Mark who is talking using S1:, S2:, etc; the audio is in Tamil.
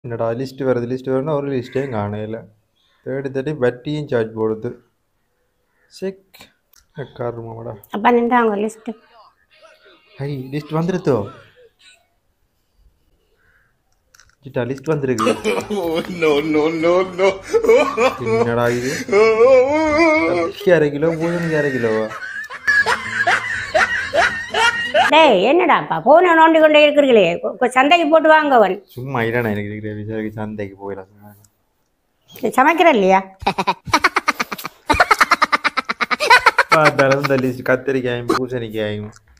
S1: என்னடா லிஸ்ட் வருது லிஸ்ட் வருதுன்னா ஒரு லிஸ்ட்டையும் காணையில தேடி தேடி வட்டியும் சார்ஜ் போடுது செக் காரணமாடா
S2: அப்பா நின்றாங்க லிஸ்ட்டு
S1: ஹை லிஸ்ட் வந்துருத்தோ ஜிட்டா லிஸ்ட் வந்திருக்கு
S3: no, no, no, no.
S1: என்னடா இது அரிசி அரை கிலோ பூசணிக்கு அரை கிலோவா
S2: டேய் என்னடாப்பா போனை நோண்டி கொண்டே இருக்கிறீங்களே கொ- கொ- சந்தைக்கு போட்டு வாங்கவன்
S1: சும்மா இல்லைண்ணா எனக்கு இருக்கிற விசாரிக்கு சந்தைக்கு போயிடலாம் சொன்னாங்க
S2: நீ சமைக்கிற இல்லையா
S1: பார்த்தாலும் இந்த லிஸ்ட் கத்திரிக்காயும் பூசணிக்காயும்